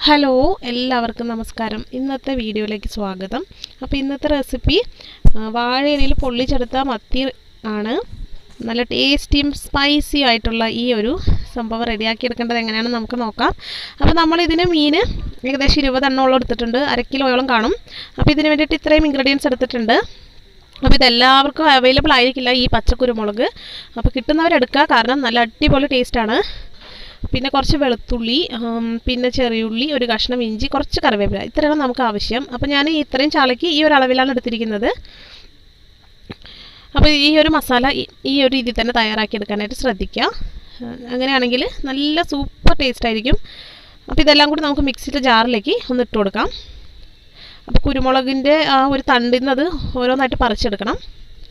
hello എല്ലാവർക്കും നമസ്കാരം ഇന്നത്തെ വീഡിയോയിലേക്ക് സ്വാഗതം അപ്പോൾ ഇന്നത്തെ റെസിപ്പി വാഴയിലയിൽ പൊള്ളിച്ചെടുത്ത മത്തി ആണ് നല്ല ടേസ്റ്റിയും സ്പൈസി ആയിട്ടുള്ള ഈ ഒരു സംഭവം റെഡിയാക്കി എടുക്കേണ്ടത് എങ്ങനെയാണെന്ന് നമുക്ക് നോക്കാം അപ്പോൾ നമ്മൾ ഇതിന് മീൻ ഏകദേശം ഇരുപതെണ്ണോളം എടുത്തിട്ടുണ്ട് അര കിലോയോളം കാണും അപ്പോൾ ഇതിന് വേണ്ടിയിട്ട് ഇത്രയും ഇൻഗ്രീഡിയൻസ് എടുത്തിട്ടുണ്ട് അപ്പോൾ ഇതെല്ലാവർക്കും അവൈലബിൾ ആയിരിക്കില്ല ഈ പച്ചക്കുരുമുളക് അപ്പോൾ കിട്ടുന്നവരെടുക്കുക കാരണം നല്ല അടിപൊളി ടേസ്റ്റാണ് പിന്നെ കുറച്ച് വെളുത്തുള്ളി ഉം, പിന്നെ ചെറിയുള്ളി ഒരു കഷ്ണം ഇഞ്ചി കുറച്ച് കറിവേപ്പില ഇത്രയാണ് നമുക്ക് ആവശ്യം അപ്പോൾ ഞാൻ ഇത്രയും ചാളയ്ക്ക് ഈ ഒരു അളവിലാണ് എടുത്തിരിക്കുന്നത് അപ്പോൾ ഈ ഒരു മസാല ഈ- ഈ ഒരു രീതിയിൽ തന്നെ തയ്യാറാക്കി എടുക്കാനായിട്ട് ശ്രദ്ധിക്കുക ആ, അങ്ങനെയാണെങ്കിൽ നല്ല സൂപ്പർ ടേസ്റ്റ് ആയിരിക്കും അപ്പോൾ ഇതെല്ലാം കൂടി നമുക്ക് മിക്സിയുടെ ജാറിലേക്ക് ഒന്ന് ഇട്ട് കൊടുക്കാം അപ്പോൾ കുരുമുളകിൻ്റെ ആ ഒരു തണ്ടിൽ നിന്ന് അത് ഓരോന്നായിട്ട് പറിച്ചെടുക്കണം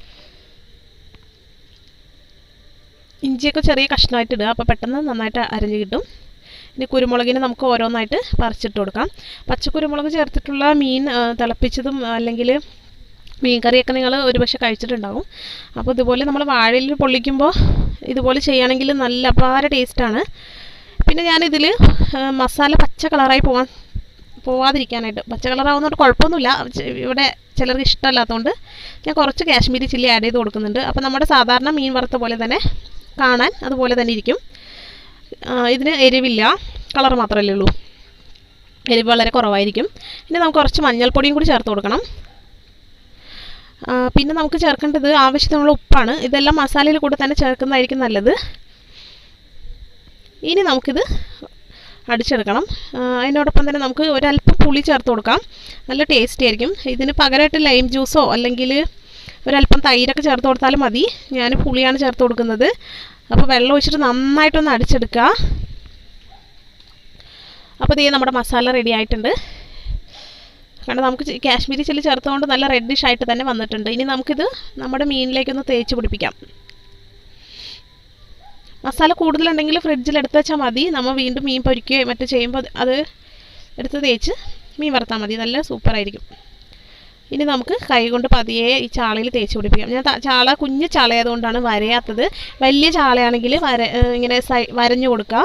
ഇഞ്ചിയൊക്കെ ചെറിയ കഷ്ണമായിട്ട് ഇടുക അപ്പോൾ പെട്ടെന്ന് നന്നായിട്ട് അരഞ്ഞ് കിട്ടും ഇനി കുരുമുളകിന് നമുക്ക് ഓരോന്നായിട്ട് പറിച്ചിട്ട് കൊടുക്കാം പച്ചക്കുരുമുളക് ചേർത്തിട്ടുള്ള മീൻ ആ, തിളപ്പിച്ചതും അല്ലെങ്കിൽ മീൻ കറിയൊക്കെ നിങ്ങൾ ഒരുപക്ഷെ കഴിച്ചിട്ടുണ്ടാവും അപ്പോൾ ഇതുപോലെ നമ്മൾ വാഴയിൽ പൊള്ളിക്കുമ്പോൾ ഇതുപോലെ ചെയ്യുകയാണെങ്കിൽ നല്ല അപാര ടേസ്റ്റാണ് പിന്നെ ഞാനിതിൽ മസാല പച്ച കളറായി പോകാൻ പോവാതിരിക്കാനായിട്ട് പച്ച കളറാവുന്നതുകൊണ്ട് കുഴപ്പമൊന്നുമില്ല ചെ- ഇവിടെ ചിലർക്ക് ഇഷ്ടമല്ലാത്തതുകൊണ്ട് ഞാൻ കുറച്ച് കാശ്മീരി ചില്ലി ആഡ് ചെയ്ത് കൊടുക്കുന്നുണ്ട് അപ്പോൾ നമ്മുടെ സാധാരണ മീൻ വറുത്ത പോലെ തന്നെ കാണാൻ അതുപോലെ തന്നെ ഇരിക്കും ആ, ഇതിന് എരിവില്ല കളർ മാത്രമല്ലേ ഉള്ളൂ എരിവ് വളരെ കുറവായിരിക്കും ഇനി നമുക്ക് കുറച്ച് മഞ്ഞൾപ്പൊടിയും കൂടി ചേർത്ത് കൊടുക്കണം ആ, പിന്നെ നമുക്ക് ചേർക്കേണ്ടത് ആവശ്യത്തിനുള്ള ഉപ്പാണ് ഇതെല്ലാം മസാലയിൽ കൂടെ തന്നെ ചേർക്കുന്നതായിരിക്കും നല്ലത് ഇനി നമുക്കിത് അടിച്ചെടുക്കണം ആ, അതിനോടൊപ്പം തന്നെ നമുക്ക് ഒരല്പം പുളി ചേർത്ത് കൊടുക്കാം നല്ല ടേസ്റ്റി ആയിരിക്കും ഇതിന് പകരമായിട്ട് ലൈം ജ്യൂസോ അല്ലെങ്കിൽ ഒരല്പം തൈരൊക്കെ ചേർത്ത് കൊടുത്താലും മതി ഞാൻ പുളിയാണ് ചേർത്ത് കൊടുക്കുന്നത് അപ്പോൾ വെള്ളം ഒഴിച്ചിട്ട് നന്നായിട്ടൊന്ന് അടിച്ചെടുക്കുക അപ്പോൾ ഇതേ നമ്മുടെ മസാല റെഡി ആയിട്ടുണ്ട് കാരണം നമുക്ക് ചി- കാശ്മീരി ചില്ലി ചേർത്തുകൊണ്ട് നല്ല റെഡിഷ് ആയിട്ട് തന്നെ വന്നിട്ടുണ്ട് ഇനി നമുക്കിത് നമ്മുടെ മീനിലേക്കൊന്ന് തേച്ച് പിടിപ്പിക്കാം മസാല കൂടുതലുണ്ടെങ്കിൽ ഫ്രിഡ്ജിൽ എടുത്ത് വെച്ചാൽ മതി നമ്മൾ വീണ്ടും മീൻ പൊരിക്കുകയോ മറ്റോ ചെയ്യുമ്പോൾ അത് എടുത്ത് തേച്ച് മീൻ വറുത്താൽ മതി നല്ല സൂപ്പറായിരിക്കും ഇനി നമുക്ക് കൈ കൊണ്ട് പതിയെ ഈ ചാളയിൽ തേച്ച് പിടിപ്പിക്കാം ഞാൻ ത- ചാള കുഞ്ഞു ചാളയായതുകൊണ്ടാണ് വരയാത്തത് വലിയ ചാളയാണെങ്കിൽ വര ഏഹ് ഇങ്ങനെ സൈ വരഞ്ഞു കൊടുക്കുക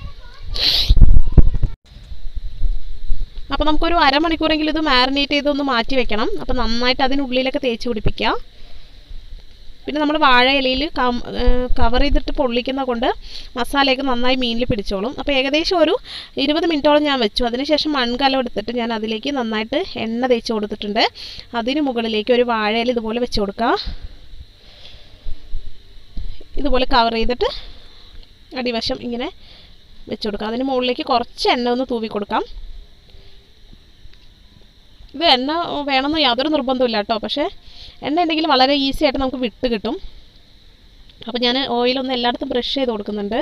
അപ്പോൾ നമുക്കൊരു അരമണിക്കൂറെങ്കിലും ഇത് മാരിനേറ്റ് ചെയ്തൊന്ന് മാറ്റി വെക്കണം അപ്പോൾ നന്നായിട്ട് അതിനുള്ളിലൊക്കെ തേച്ച് പിടിപ്പിക്കുക പിന്നെ നമ്മൾ വാഴ ഇലയിൽ കവർ ചെയ്തിട്ട് പൊള്ളിക്കുന്ന കൊണ്ട് മസാലയൊക്കെ നന്നായി മീനിൽ പിടിച്ചോളും അപ്പോൾ ഏകദേശം ഒരു ഇരുപത് മിനിറ്റോളം ഞാൻ വെച്ചു അതിനുശേഷം മൺകലം എടുത്തിട്ട് ഞാൻ അതിലേക്ക് നന്നായിട്ട് എണ്ണ തേച്ച് കൊടുത്തിട്ടുണ്ട് അതിന് മുകളിലേക്ക് ഒരു വാഴ ഇല ഇതുപോലെ വെച്ച് കൊടുക്കുക ഇതുപോലെ കവർ ചെയ്തിട്ട് അടിവശം ഇങ്ങനെ വെച്ച് കൊടുക്കുക അതിന് മുകളിലേക്ക് കുറച്ച് എണ്ണ ഒന്ന് തൂവി കൊടുക്കാം ഇത് എണ്ണ വേണമെന്ന് യാതൊരു നിർബന്ധമില്ല കേട്ടോ പക്ഷേ എണ്ണ ഉണ്ടെങ്കിൽ വളരെ ഈസി ആയിട്ട് നമുക്ക് വിട്ട് കിട്ടും അപ്പോൾ ഞാൻ ഓയിലൊന്ന് എല്ലായിടത്തും ബ്രഷ് ചെയ്ത് കൊടുക്കുന്നുണ്ട്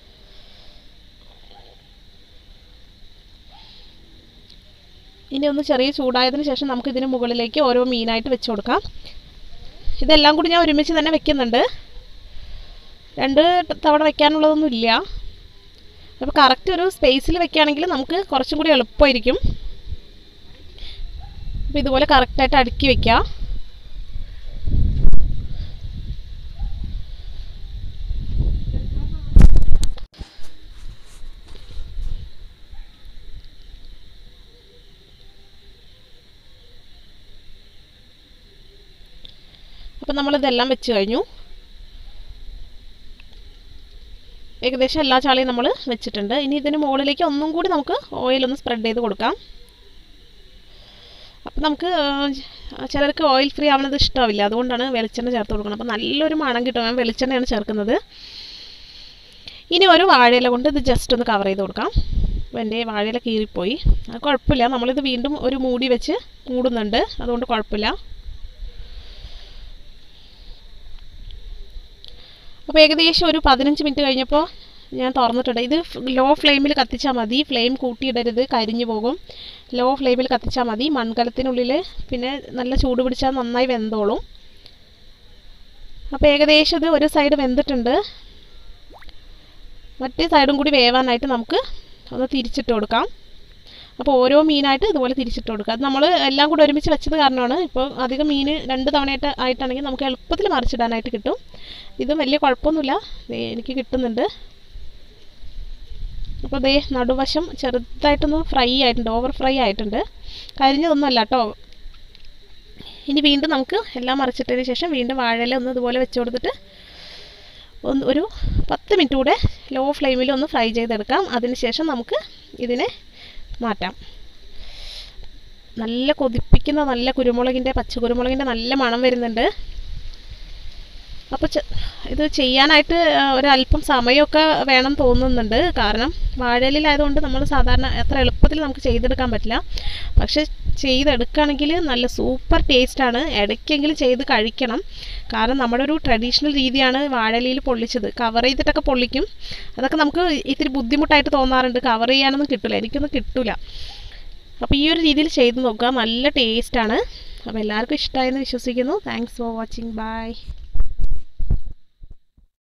ഇനി ഒന്ന് ചെറിയ ചൂടായതിന് ശേഷം നമുക്ക് ഇതിന് മുകളിലേക്ക് ഓരോ മീനായിട്ട് വെച്ച് കൊടുക്കാം ഇതെല്ലാം കൂടി ഞാൻ ഒരുമിച്ച് തന്നെ വെക്കുന്നുണ്ട് രണ്ട് തവണ വെക്കാനുള്ളതൊന്നും ഇല്ല അപ്പോൾ കറക്റ്റ് ഒരു സ്പേസിൽ വെക്കുകയാണെങ്കിൽ നമുക്ക് കുറച്ചും കൂടി എളുപ്പമായിരിക്കും അപ്പോൾ ഇതുപോലെ കറക്റ്റായിട്ട് അടുക്കി വെക്കുക അപ്പം നമ്മളിതെല്ലാം വെച്ച് കഴിഞ്ഞു ഏകദേശം എല്ലാ ചാളയും നമ്മൾ വെച്ചിട്ടുണ്ട് ഇനി ഇതിന് മുകളിലേക്ക് ഒന്നും കൂടി നമുക്ക് ഓയിലൊന്ന് സ്പ്രെഡ് ചെയ്ത് കൊടുക്കാം അപ്പം നമുക്ക് ആ, ചിലർക്ക് ഓയിൽ ഫ്രീ ആവുന്നത് ഇഷ്ടമാവില്ല അതുകൊണ്ടാണ് വെളിച്ചെണ്ണ ചേർത്ത് കൊടുക്കുന്നത് അപ്പം നല്ലൊരു മണം കിട്ടും ഞാൻ വെളിച്ചെണ്ണയാണ് ചേർക്കുന്നത് ഇനി ഒരു വാഴയില കൊണ്ട് ഇത് ജസ്റ്റ് ഒന്ന് കവർ ചെയ്ത് കൊടുക്കാം അപ്പോൾ എൻ്റെ വാഴയില കീറിപ്പോയി അത് കുഴപ്പമില്ല നമ്മളിത് വീണ്ടും ഒരു മൂടി വെച്ച് മൂടുന്നുണ്ട് അതുകൊണ്ട് കുഴപ്പമില്ല അപ്പോൾ ഏകദേശം ഒരു പതിനഞ്ച് മിനിറ്റ് കഴിഞ്ഞപ്പോൾ ഞാൻ തുറന്നിട്ടുണ്ട് ഇത് ലോ ഫ്ലെയിമിൽ കത്തിച്ചാൽ മതി ഫ്ലെയിം കൂട്ടിയിടരുത് കരിഞ്ഞു പോകും ലോ ഫ്ലെയിമിൽ കത്തിച്ചാൽ മതി മൺകലത്തിനുള്ളിൽ പിന്നെ നല്ല ചൂട് പിടിച്ചാൽ നന്നായി വെന്തോളും അപ്പോൾ ഏകദേശം ഇത് ഒരു സൈഡ് വെന്തിട്ടുണ്ട് മറ്റേ സൈഡും കൂടി വേവാനായിട്ട് നമുക്ക് ഒന്ന് തിരിച്ചിട്ട് കൊടുക്കാം അപ്പോൾ ഓരോ മീനായിട്ട് ഇതുപോലെ തിരിച്ചിട്ട് കൊടുക്കുക അത് നമ്മൾ എല്ലാം കൂടി ഒരുമിച്ച് വെച്ചത് കാരണമാണ് ഇപ്പോൾ അധികം മീൻ രണ്ട് തവണയായിട്ട് ആയിട്ടാണെങ്കിൽ നമുക്ക് എളുപ്പത്തിൽ മറിച്ചിടാനായിട്ട് കിട്ടും ഇത് വലിയ കുഴപ്പമൊന്നുമില്ല ദേ എനിക്ക് കിട്ടുന്നുണ്ട് അപ്പോൾ ദേ നടുവശം ചെറുതായിട്ടൊന്ന് ഫ്രൈ ആയിട്ടുണ്ട് ഓവർ ഫ്രൈ ആയിട്ടുണ്ട് കരിഞ്ഞതൊന്നും അല്ല കേട്ടോ ഇനി വീണ്ടും നമുക്ക് എല്ലാം മറിച്ചിട്ടതിന് ശേഷം വീണ്ടും വാഴയില ഒന്ന് ഇതുപോലെ വെച്ച് കൊടുത്തിട്ട് ഒന്ന് ഒരു പത്ത് മിനിറ്റ് കൂടെ ലോ ഫ്ലെയിമിൽ ഒന്ന് ഫ്രൈ ചെയ്തെടുക്കാം അതിനുശേഷം നമുക്ക് ഇതിനെ മാറ്റാം നല്ല കൊതിപ്പിക്കുന്ന നല്ല കുരുമുളകിൻ്റെ പച്ചക്കുരുമുളകിൻ്റെ നല്ല മണം വരുന്നുണ്ട് അപ്പോൾ ഇത് ചെയ്യാനായിട്ട് ആ, ഒരല്പം സമയമൊക്കെ വേണം തോന്നുന്നുണ്ട് കാരണം വാഴയിലായതുകൊണ്ട് നമ്മൾ സാധാരണ അത്ര എളുപ്പത്തിൽ നമുക്ക് ചെയ്തെടുക്കാൻ പറ്റില്ല പക്ഷെ ചെയ്തെടുക്കുകയാണെങ്കിൽ നല്ല സൂപ്പർ ടേസ്റ്റാണ് ഇടയ്ക്കെങ്കിലും ചെയ്ത് കഴിക്കണം കാരണം നമ്മുടെ ഒരു ട്രഡീഷണൽ രീതിയാണ് വാഴയിലയിൽ പൊള്ളിച്ചത് കവർ ചെയ്തിട്ടൊക്കെ പൊള്ളിക്കും അതൊക്കെ നമുക്ക് ഇത്തിരി ബുദ്ധിമുട്ടായിട്ട് തോന്നാറുണ്ട് കവർ ചെയ്യാനൊന്നും കിട്ടില്ല എനിക്കൊന്നും കിട്ടില്ല അപ്പോൾ ഈ ഒരു രീതിയിൽ ചെയ്ത് നോക്കുക നല്ല ടേസ്റ്റാണ് അപ്പോൾ എല്ലാവർക്കും ഇഷ്ടമായെന്ന് വിശ്വസിക്കുന്നു താങ്ക്സ് ഫോർ വാച്ചിങ് ബൈ